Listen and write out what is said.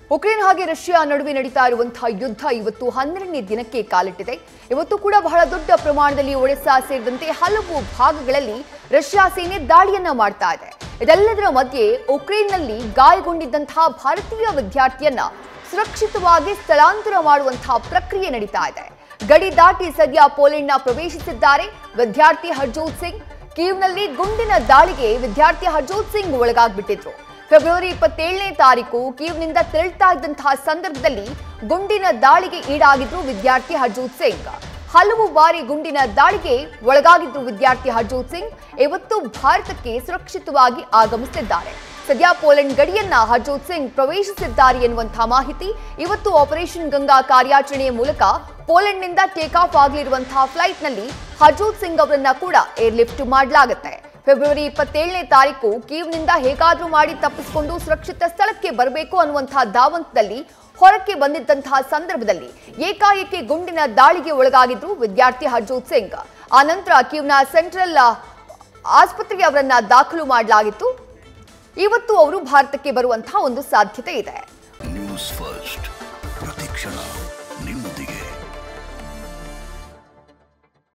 Ukraine ಹಾಗೆ Russia ನಡುವೆ ನಡೀತಾ ಇರುವಂತಹ ಯುದ್ಧ ಇವತ್ತು ಹನ್ನೆರಡನೇ ದಿನಕ್ಕೆ ಕಾಲಿಟ್ಟಿದೆ ಇವತ್ತು ಕೂಡ ಬಹಳ ದೊಡ್ಡ ಪ್ರಮಾಣದಲ್ಲಿ ಒಡೆಸ್ಸಾ ಸೇರಿದಂತೆ ಹಲವು ಭಾಗಗಳಲ್ಲಿ ರಷ್ಯಾ ಸೇನೆ ದಾಳಿಯನ್ನ ಮಾಡ್ತಾ ಇದೆ ಇದೆಲ್ಲದರ ಮಧ್ಯೆ ಉಕ್ರೇನ್ನಲ್ಲಿ ಗಾಯಗೊಂಡಿದ್ದಂತಹ ಭಾರತೀಯ ವಿದ್ಯಾರ್ಥಿಯನ್ನ ಸುರಕ್ಷಿತವಾಗಿ ಸ್ಥಳಾಂತರ ಮಾಡುವಂತಹ ಪ್ರಕ್ರಿಯೆ ನಡೀತಾ ಇದೆ ಗಡಿ ದಾಟಿ ಸದ್ಯ ಪೋಲೆಂಡ್ನ ಪ್ರವೇಶಿಸಿದ್ದಾರೆ ವಿದ್ಯಾರ್ಥಿ ಹರ್ಜೋತ್ ಸಿಂಗ್ ಕೀವ್ನಲ್ಲಿ ಗುಂಡಿನ ದಾಳಿಗೆ ವಿದ್ಯಾರ್ಥಿ ಹರ್ಜೋತ್ ಸಿಂಗ್ ಒಳಗಾಗ್ಬಿಟ್ಟಿದ್ರು ಫೆಬ್ರವರಿ ಇಪ್ಪತ್ತೇಳನೇ ತಾರೀಕು ಕೀವ್ನಿಂದ ತೆರಳ್ತಾ ಇದ್ದಂತಹ ಸಂದರ್ಭದಲ್ಲಿ ಗುಂಡಿನ ದಾಳಿಗೆ ಈಡಾಗಿದ್ರು ವಿದ್ಯಾರ್ಥಿ ಹರ್ಜೋತ್ ಸಿಂಗ್ ಹಲವು ಬಾರಿ ಗುಂಡಿನ ದಾಳಿಗೆ ಒಳಗಾಗಿದ್ರು ವಿದ್ಯಾರ್ಥಿ ಹರ್ಜೋತ್ ಸಿಂಗ್ ಇವತ್ತು ಭಾರತಕ್ಕೆ ಸುರಕ್ಷಿತವಾಗಿ ಆಗಮಿಸುತ್ತಿದ್ದಾರೆ ಸದ್ಯ ಪೋಲೆಂಡ್ ಗಡಿಯನ್ನ ಹರ್ಜೋತ್ ಸಿಂಗ್ ಪ್ರವೇಶಿಸಿದ್ದಾರೆ ಎನ್ನುವಂತಹ ಮಾಹಿತಿ ಇವತ್ತು ಆಪರೇಷನ್ ಗಂಗಾ ಕಾರ್ಯಾಚರಣೆಯ ಮೂಲಕ ಪೋಲೆಂಡ್ನಿಂದ ಟೇಕ್ ಆಫ್ ಆಗಲಿರುವಂತಹ ಫ್ಲೈಟ್ನಲ್ಲಿ ಹರ್ಜೋತ್ ಸಿಂಗ್ ಅವರನ್ನ ಕೂಡ ಏರ್ಲಿಫ್ಟ್ ಮಾಡಲಾಗುತ್ತೆ ಫೆಬ್ರವರಿ ಇಪ್ಪತ್ತೇಳನೇ ತಾರೀಕು ಕೀವ್ನಿಂದ ಹೇಗಾದ್ರೂ ಮಾಡಿ ತಪ್ಪಿಸಿಕೊಂಡು ಸುರಕ್ಷಿತ ಸ್ಥಳಕ್ಕೆ ಬರಬೇಕು ಅನ್ನುವಂತಹ ಧಾವಂತದಲ್ಲಿ ಹೊರಕ್ಕೆ ಬಂದಿದ್ದಂತಹ ಸಂದರ್ಭದಲ್ಲಿ ಏಕಾಏಕಿ ಗುಂಡಿನ ದಾಳಿಗೆ ಒಳಗಾಗಿದ್ರು ವಿದ್ಯಾರ್ಥಿ ಹರ್ಜೋತ್ ಸಿಂಗ್ ಆ ನಂತರ ಕೀವ್ನ ಸೆಂಟ್ರಲ್ ಆಸ್ಪತ್ರೆಗೆ ಅವರನ್ನ ದಾಖಲು ಮಾಡಲಾಗಿತ್ತು ಇವತ್ತು ಅವರು ಭಾರತಕ್ಕೆ ಬರುವಂತಹ ಒಂದು ಸಾಧ್ಯತೆ ಇದೆ ನ್ಯೂಸ್ ಫಸ್ಟ್ ಪ್ರತಿಕ್ಷಣ ನಿಮ್ಮೊಂದಿಗೆ